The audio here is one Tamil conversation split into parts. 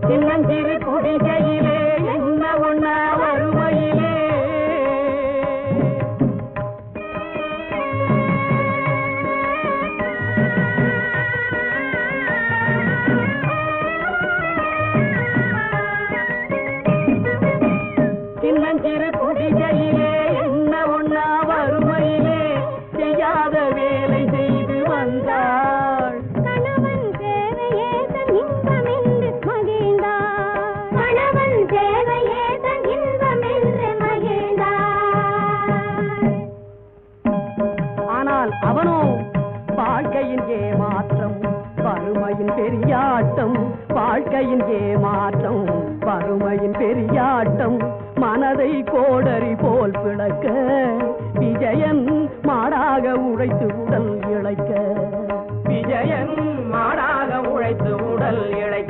சின்னஞ்சிறு குடிகையிலே என்ன ஒண்ணா வறுமையிலே சின்னஞ்சிறு குடிகையிலே என்ன ஒண்ணா வறுமையிலே செய்யாத வேலை செய்து வந்தாள் கணவன் தேவையே தன் இன்பம் என்று மகிழ்ந்தார் கணவன் தேவையே தன் இன்பம் என்று மகிழ்ந்தார் ஆனால் அவனோ வாழ்க்கையின் ஏமாற்றம் வறுமையின் பெரியாட்டம் வாழ்க்கையின் ஏமாற்றம் வறுமையின் பெரியாட்டம் மனதை கோடரி போல் பிளக்க விஜயன் மாடாக உழைத்து உடல் இழைக்க விஜயன் மாடாக உழைத்து உடல் இழைக்க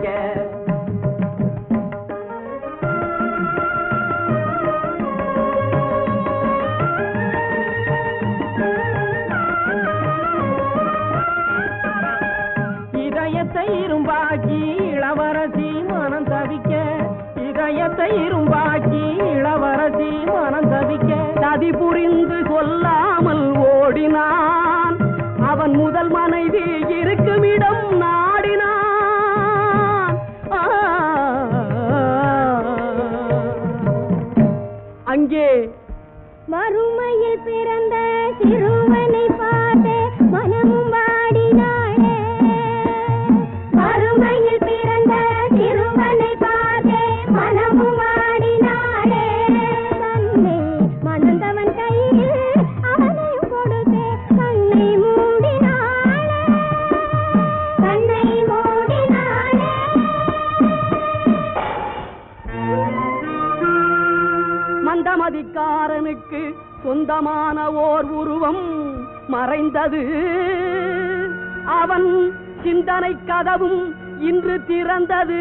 இதயத்தை இரும்பாக்கி இளவரசி மனம் தவிக்க இதயத்தை இரும்பாக்கி இளவரசி மனம் தவிக்க சதி புரிந்து சொல்லாமல் ஓடினான் அவன் முதல் மனைவி இருக்கும் இடம் நாடினான் ஆ. அங்கே வறுமையில் பிறந்த சிறுவனை பார்த்து மனமும் வாடினாளே வறுமையில் பிறந்த சிறுவனை பார்த்து மனமும் வாடினாளே தன்னை மணந்தவன் கையில் அவனையும் கொடுத்து கண்ணை மூடினாளே கண்ணை மூடினாளே மந்தமதிக்காரனுக்கு சொந்தமான ஓர் உருவம் மறைந்தது அவன் சிந்தனை கதவும் இன்று திறந்தது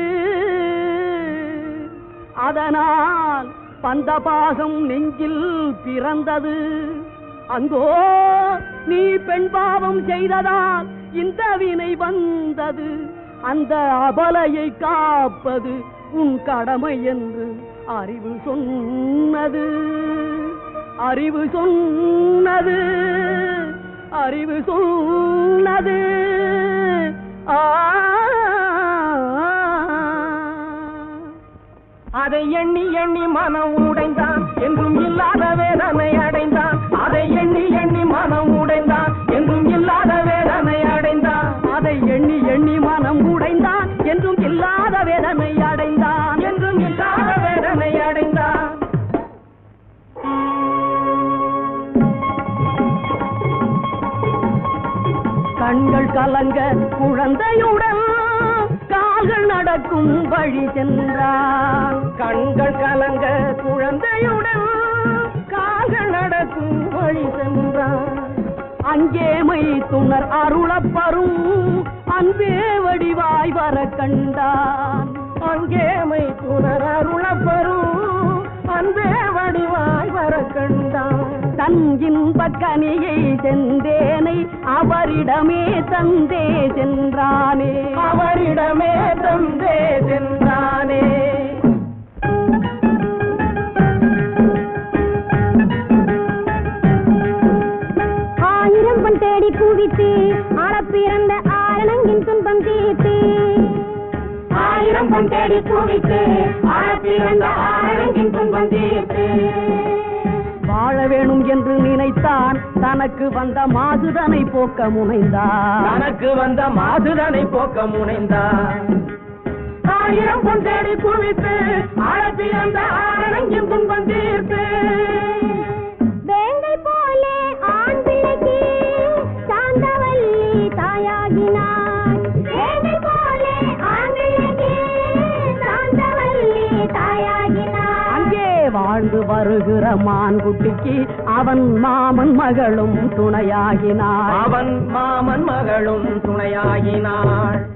அதனால் பந்தபாகம் நெஞ்சில் பிறந்தது அங்கோ நீ பெண் பாவம் செய்ததால் இந்த வினை வந்தது அந்த அபலையை காப்பது உன் கடமை என்று அறிவு சொன்னது அறிவு சொன்னது அறிவு சொன்னது ஆ அதை எண்ணி எண்ணி மனம் உடைந்தான் என்றும் இல்லாத வேதனை அடைந்தான் அதை எண்ணி எண்ணி மனம் உடைந்தான் என்றும் இல்லாத வேதனை அடைந்தான் அதை எண்ணி எண்ணி மனம் உடைந்தான் என்றும் இல்லாத வேதனை அடைந்தான் என்றும் இல்லாத வேதனை அடைந்தான் கண்கள் கலங்க குழந்தையுடன் கால்கள் நடக்கும் வழி சென்றான் கண்கள் கலங்க குழந்தையுடன் கால்கள் நடக்கும் வழி சென்றான் அங்கே மை துணர் அருளப்பரும் அன்பே வடிவாய் வர கண்டான் அங்கே மை துணர் அருளப்பரும் அன்பே வடிவாய் வர கண்டான் தன் இன்பக் கனியை சென்றேனை அவரிடமே தந்தே சென்றானே அவரிடமே தந்தே சென்றானே ஆயிரம் பண் தேடி குவித்து ஆளப் பிறந்த ஆரணங்கின் துன்பம் தீர்த்து ஆயிரம் பொன் தேடி குவித்து ஆழப்பிறந்த ஆழங்கின் துன்பம் தீர்த்து வாழ வேணும் என்று நினைத்தான் தனக்கு வந்த மாசுதனை போக்க முனைந்தான் தனக்கு வந்த மாசுதனை போக்க முனைந்தான் ஆயிரம் பொன் தேடி குவித்து ஆழப்பிறந்த ஆழங்கின் துன்பம் தீர்த்து வேங்கை போலே ஆண் பிள்ளைக்கு சாந்தவல்லி தாயாகினான் வேங்கை போலே ஆண் பிள்ளைக்கு சாந்தவல்லி தாயாகினான் அங்கே வாழ்ந்து வருகிற மான்குட்டிக்கு அவன் மாமன் மகளும் துணையாகினார் அவன் மாமன் மகளும் துணையாகினாள்